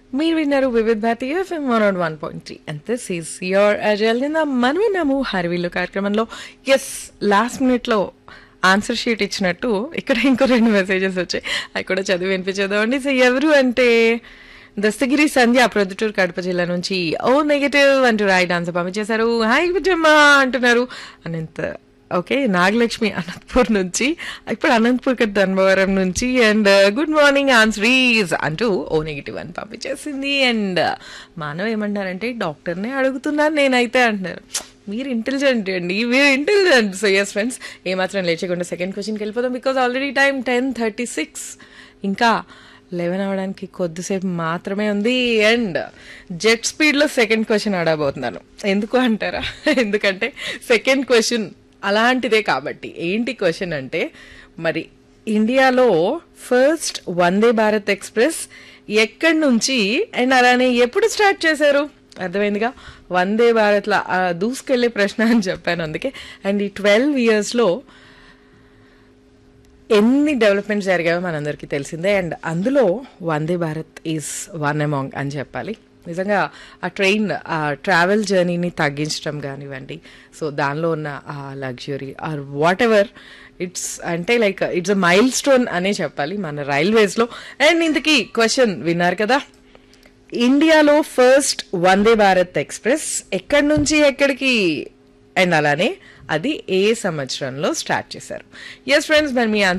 మీరు విన్నారు Vividh Bharati FM one one point three and this is your అజల్ నిన్న మనం విన్నాము హరివిల్లు కార్యక్రమంలో ఎస్ లాస్ట్ మినిట్లో ఆన్సర్ షీట్ ఇచ్చినట్టు ఇక్కడ ఇంకో రెండు మెసేజెస్ వచ్చాయి అవి కూడా చదివి వినిపించేదామండి సో ఎవరు అంటే దస్తగిరి సంధ్య ప్రొద్దుటూరు కడప జిల్లా నుంచి ఓ నెగటివ్ అంటూ రైట్ ఆన్సర్ పంపించేశారు హాయ్ విజయమ్మ అంటున్నారు అనంత ఓకే నాగలక్ష్మి అనంతపూర్ నుంచి ఇప్పుడు అనంతపూర్ కట్ ధర్మవరం నుంచి and good morning answer is అంటూ ఓ నెగిటివ్ అని పంపించేసింది అండ్ మానవ్ ఏమంటారంటే డాక్టర్నే అడుగుతున్నాను నేనైతే అంటున్నారు మీరు ఇంటెలిజెంట్ అండి మీరు ఇంటెలిజెంట్ సో ఎస్ ఫ్రెండ్స్ ఏమాత్రం లేచకుండా సెకండ్ క్వశ్చన్కి వెళ్ళిపోదాం because already time ten thirty six ఇంకా లెవెన్ అవడానికి కొద్దిసేపు మాత్రమే ఉంది అండ్ జెట్ స్పీడ్లో సెకండ్ క్వశ్చన్ అడగబోతున్నాను ఎందుకు అంటారా ఎందుకంటే సెకండ్ క్వశ్చన్ అలాంటిదే కాబట్టి ఏంటి క్వశ్చన్ అంటే మరి ఇండియాలో ఫస్ట్ వందే భారత్ ఎక్స్ప్రెస్ ఎక్కడి నుంచి అండ్ అలానే ఎప్పుడు స్టార్ట్ చేశారు అర్థమైందిగా వందే భారత్లో ఆ దూసుకెళ్లే ప్రశ్న అని చెప్పాను అందుకే అండ్ ఈ ట్వెల్వ్ ఇయర్స్లో ఎన్ని డెవలప్మెంట్స్ జరిగాయో మనందరికీ తెలిసిందే అండ్ అందులో Vande Bharat is one among అని చెప్పాలి నిజంగా ఆ ట్రైన్ ఆ ట్రావెల్ జర్నీని తగ్గించడం కానివ్వండి సో దానిలో ఉన్న ఆ luxury or whatever it's అంటే like it's a milestone అనే చెప్పాలి మన రైల్వేస్లో అండ్ ఇంతకీ క్వశ్చన్ విన్నారు కదా ఇండియాలో ఫస్ట్ వందే భారత్ ఎక్స్ప్రెస్ ఎక్కడి నుంచి ఎక్కడికి అండ్ అలానే అది ఏ సంవత్సరంలో స్టార్ట్ చేశారు ఎస్ ఫ్రెండ్స్ మరి మీ